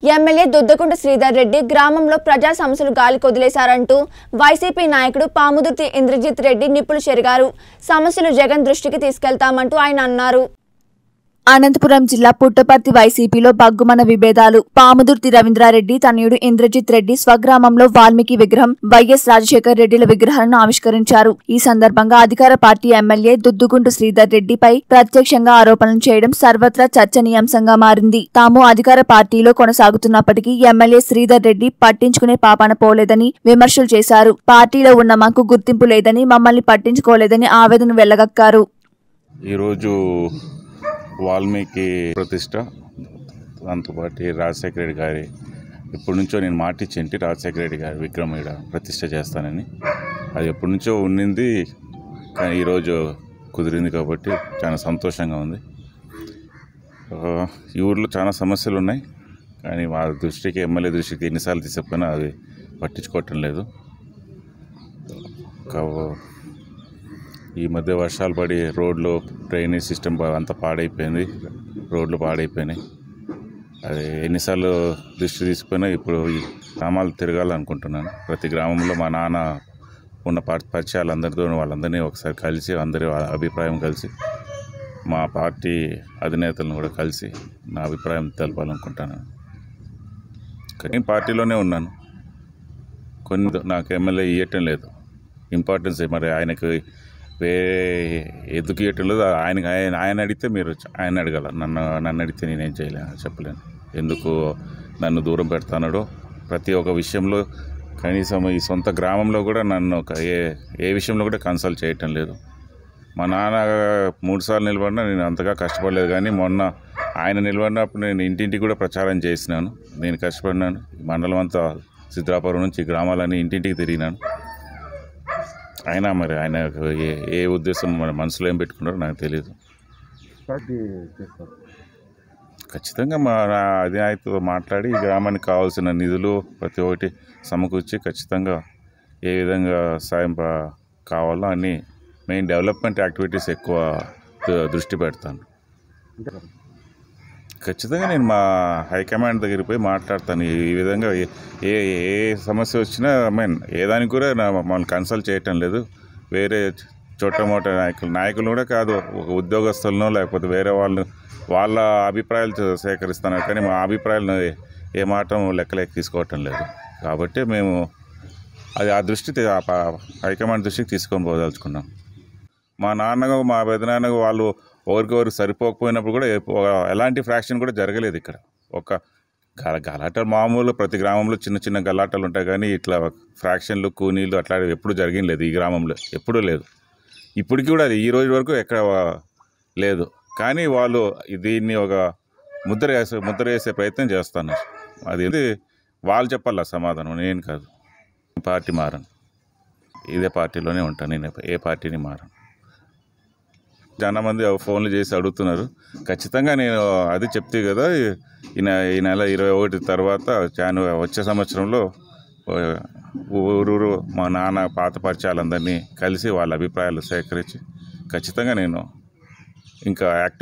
MLA దుద్దకుంట Sridhar Reddy గ్రామంలో ప్రజా సమస్యలు గాలి కొదిలేశారంటూ వైసీపీ నాయకుడు పాముదుర్తి ఇంద్రజిత్ రెడ్డి నిప్పులు చెరిగారు సమస్యలు జగన్ దృష్టికి తీసుకెళ్తామంటూ ఆయన అన్నారు అనంతపురం జిల్లా పుట్టపర్తి వైసీపీలో బగ్గుమన విభేదాలు పాముదుర్తి రవీంద్రారెడ్డి తనయుడు ఇంద్రజిత్ రెడ్డి స్వగ్రామంలో వాల్మీకి విగ్రహం వైఎస్ రాజశేఖర్ రెడ్డిల విగ్రహాలను ఆవిష్కరించారు ఈ సందర్భంగా అధికార పార్టీ ఎమ్మెల్యే దుద్దుగుంటు శ్రీధర్ రెడ్డిపై ప్రత్యక్షంగా ఆరోపణలు చేయడం సర్వత్రా చర్చనీయాంశంగా మారింది తాము అధికార పార్టీలో కొనసాగుతున్నప్పటికీ ఎమ్మెల్యే శ్రీధర్ రెడ్డి పట్టించుకునే పాపాన పోలేదని విమర్శలు చేశారు పార్టీలో ఉన్న మాకు గుర్తింపు లేదని మమ్మల్ని పట్టించుకోలేదని ఆవేదన వెళ్లగక్కారు ఈరోజు వాల్మీకి ప్రతిష్ట దాంతోపాటు రాజశేఖర రెడ్డి గారి ఎప్పటి నుంచో నేను మాటిచ్చేంటి రాజశేఖర రెడ్డి గారి విగ్రహం ఇక్కడ ప్రతిష్ట చేస్తానని అది ఎప్పటి నుంచో ఉండింది కానీ ఈరోజు కుదిరింది కాబట్టి చాలా సంతోషంగా ఉంది ఆ, ఈ ఊర్లో చాలా సమస్యలు ఉన్నాయి కానీ మా దృష్టికి ఎమ్మెల్యే దృష్టికి ఎన్నిసార్లు తీసుకుపోయినా అవి పట్టించుకోవటం లేదు కా- ఈ మధ్య వర్షాలు పడి రోడ్లు డ్రైనేజ్ సిస్టమ్ బా- అంతా పాడైపోయింది రోడ్లు పాడైపోయినాయి అది ఎన్నిసార్లు దృష్టి తీసుకుపోయినా ఇప్పుడు ఈ గ్రామాలు తిరగాలనుకుంటున్నాను ప్రతి గ్రామంలో మా నాన్న ఉన్న పరి- పరిచయాలు అందరితో వాళ్ళందరినీ ఒకసారి కలిసి అందరి వాళ్ళ అభిప్రాయం కలిసి మా పార్టీ అధినేతలను కూడా కలిసి నా అభిప్రాయం తెలపాలనుకుంటున్నాను కానీ పార్టీలోనే ఉన్నాను కొన్ని నాకు ఎమ్మెల్యే ఇవ్వటం లేదు ఇంపార్టెన్స్ మరి ఆయనకు వేరే ఎందుకు ఇవ్వటం లేదు ఆయనకి ఆయన ఆయన అడిగితే మీరు చ- ఆయన అడగాల నన్ను నన్ను అడిగితే నేనేం చేయలేను చెప్పలేను ఎందుకు నన్ను దూరం పెడతానడో ప్రతి ఒక్క విషయంలో కనీసం ఈ సొంత గ్రామంలో కూడా నన్ను ఒక ఏ ఏ విషయంలో కూడా కన్సల్ట్ చేయటం లేదు మా నాన్న మూడు సార్లు నిలబడినా నేను అంతగా కష్టపడలేదు కానీ మొన్న ఆయన నిలబడినప్పుడు నేను ఇంటింటికి కూడా ప్రచారం చేసినాను నేను కష్టపడినాను ఈ మండలం అంతా సిద్ధాపురం నుంచి ఈ గ్రామాలన్నీ ఇంటింటికి తిరిగినాను అయినా మరి ఆయన ఏ ఏ ఉద్దేశం మన మనసులో ఏం పెట్టుకున్నారో నాకు తెలియదు పార్టీ చేస్తారు ఖచ్చితంగా మా నా అధినాయకుతో మాట్లాడి ఈ గ్రామానికి కావాల్సిన నిధులు ప్రతి ఒక్కటి సమకూర్చి ఖచ్చితంగా ఏ విధంగా సాయం ప- కావాలో అన్ని మెయిన్ డెవలప్మెంట్ యాక్టివిటీస్ ఎక్కువ ద- దృష్టి పెడతాను అంటే ఖచ్చితంగా నేను మా హైకమాండ్ దగ్గరికి పోయి మాట్లాడతాను ఈ ఈ విధంగా ఏ ఏ ఏ సమస్య వచ్చినా ఐ మీన్ ఏ దానికి కూడా నా మమ్మల్ని కన్సల్ట్ చేయటం లేదు వేరే చోట మోట నాయకులు నాయకులు కూడా కాదు ఒక ఉద్యోగస్తులను లేకపోతే వేరే వాళ్ళు వాళ్ళ అభిప్రాయాలు చే- సేకరిస్తున్నారు కానీ మా అభిప్రాయాలను ఏ- ఏ మాట లెక్కలేక తీసుకోవటం లేదు కాబట్టి మేము అది ఆ దృష్టి తీ- ఆ ప- హైకమాండ్ దృష్టికి తీసుకొని పోదలుచుకున్నాం మా నాన్నగా మా పెదనాన్నగా వాళ్ళు ఒకరికొకరు సరిపోకపోయినప్పుడు కూడా ఏ- ఒక- ఎలాంటి ఫ్రాక్షన్ కూడా జరగలేదు ఇక్కడ ఒక గల గలాటలు మామూలు ప్రతి గ్రామంలో చిన్న చిన్న గలాటలు ఉంటాయి కానీ ఇట్లా ఫ్రాక్షన్లు కూనీలు అట్లాంటివి ఎప్పుడు జరిగింది ఈ గ్రామంలో ఎప్పుడూ లేదు ఇప్పటికి కూడా అది ఈ రోజు వరకు ఎక్కడ లేదు కానీ వాళ్ళు దీన్ని ఒక ముద్ర వేసే ముద్ర వేసే ప్రయత్నం చేస్తున్నారు అది ఏంది వాళ్ళు చెప్పాల సమాధానం నేను కాదు పార్టీ మారను ఇదే పార్టీలోనే ఉంటాను నేను ఏ పార్టీని మారను చాలా మంది ఫోన్లు చేసి అడుగుతున్నారు ఖచ్చితంగా నేను అది చెప్తే కదా ఈ నె- ఈ నెల ఇరవై ఒకటి తర్వాత జాను వచ్చే సంవత్సరంలో ఆ, ఊరూరు మా నాన్న పాత పరిచయాలందరినీ కలిసి వాళ్ళ అభిప్రాయాలు సేకరించి ఖచ్చితంగా నేను ఇంకా యాక్టివ్